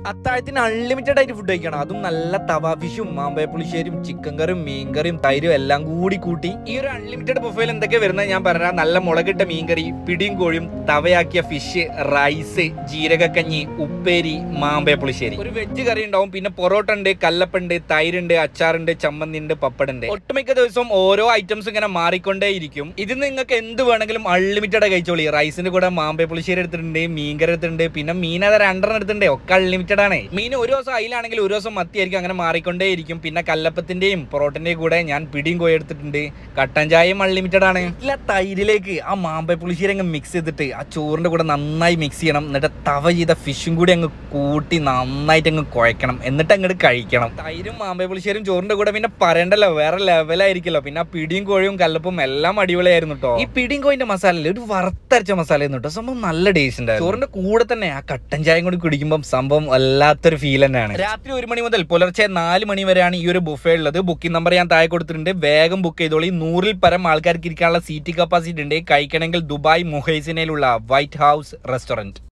അത്താഴത്തിന് അൺലിമിറ്റഡ് ആയിട്ട് ഫുഡ് കഴിക്കണം അതും നല്ല തവ ഫിഷും മാമ്പയ പുളിശ്ശേരിയും ചിക്കൻ കറിയും മീൻ കറിയും തൈരും എല്ലാം കൂടി കൂട്ടി ഈ ഒരു അൺലിമിറ്റഡ് ബുഫയിൽ എന്തൊക്കെ വരുന്നത് ഞാൻ പറഞ്ഞാൽ നല്ല മുളകിട്ട മീൻകറി പിടിയും കോഴിയും തവയാക്കിയ ഫിഷ് റൈസ് ജീരകക്കഞ്ഞി ഉപ്പേരി മാമ്പയ പുളിശ്ശേരി ഒരു വെജ് കറി ഉണ്ടാവും പിന്നെ പൊറോട്ട ഉണ്ട് കല്ലപ്പുണ്ട് തൈരുണ്ട് അച്ചാറുണ്ട് ചമ്മന്തി ഉണ്ട് പപ്പടുണ്ട് ഒട്ടുമിക്ക ദിവസവും ഓരോ ഐറ്റംസ് ഇങ്ങനെ മാറിക്കൊണ്ടേയിരിക്കും ഇത് നിങ്ങൾക്ക് എന്ത് വേണമെങ്കിലും അൺലിമിറ്റഡ് കഴിച്ചോളി റൈസിന്റെ കൂടെ മാമ്പയ പുളിശ്ശേരി എടുത്തിട്ടുണ്ട് മീൻകറി എടുത്തിട്ടുണ്ട് പിന്നെ മീൻ അത് രണ്ടെണ്ണം എടുത്തിട്ടുണ്ട് ഒക്കെ അൺലിമിറ്റഡ് ആണ് മീൻ ഒരു ദിവസം അയിലാണെങ്കിൽ ഒരു ദിവസം മത്തിയായിരിക്കും അങ്ങനെ മാറിക്കൊണ്ടേയിരിക്കും പിന്നെ കല്ലപ്പത്തിന്റെയും പൊറോട്ടന്റെയും കൂടെ ഞാൻ പിടിയും കോഴി എടുത്തിട്ടുണ്ട് കട്ടൻ ചായയും അൺലിമിറ്റഡ് ആണ് ഇല്ല തൈരിലേക്ക് ആ മാമ്പയ പുളിശ്ശേരി അങ്ങ് മിക്സ് ചെയ്തിട്ട് ആ ചോറിന്റെ കൂടെ നന്നായി മിക്സ് ചെയ്യണം എന്നിട്ട് തവ ചെയ്ത ഫിഷും കൂടി അങ്ങ് കൂട്ടി നന്നായിട്ട് അങ്ങ് കുഴക്കണം എന്നിട്ട് അങ്ങോട്ട് കഴിക്കണം തൈരും മാമ്പയ പുളിശ്ശേരിയും ചോറിന്റെ കൂടെ പിന്നെ പറയണ്ടല്ലോ വേറെ ലെവലായിരിക്കല്ലോ പിന്നെ ആ പിടിയും കോഴിയും കല്ലപ്പും എല്ലാം അടിപൊളിയായിരുന്നു കേട്ടോ ഈ പിടിയും കോഴിന്റെ മസാല ഒരു വറുത്തരച്ച മസാല ആയിരുന്നു കേട്ടോ സംഭവം നല്ല ടേസ്റ്റ് ഉണ്ടായിരുന്നു ചോറിന്റെ കൂടെ തന്നെ ആ കട്ടൻ ചായയും കൂടി കുടിക്കുമ്പോൾ സംഭവം വല്ലാത്തൊരു ഫീൽ തന്നെയാണ് രാത്രി ഒരു മണി മുതൽ പുലർച്ചെ നാല് മണി വരെയാണ് ഈ ഒരു ബുഫേ ഉള്ളത് ബുക്കിംഗ് നമ്പർ ഞാൻ താഴെ കൊടുത്തിട്ടുണ്ട് വേഗം ബുക്ക് ചെയ്തോളി നൂറിൽ പരം ആൾക്കാർക്ക് ഇരിക്കാനുള്ള സീറ്റ് കപ്പാസിറ്റി ഉണ്ട് കഴിക്കണമെങ്കിൽ ദുബായ് മുഹൈസിനയിലുള്ള വൈറ്റ് ഹൗസ് റെസ്റ്റോറന്റ്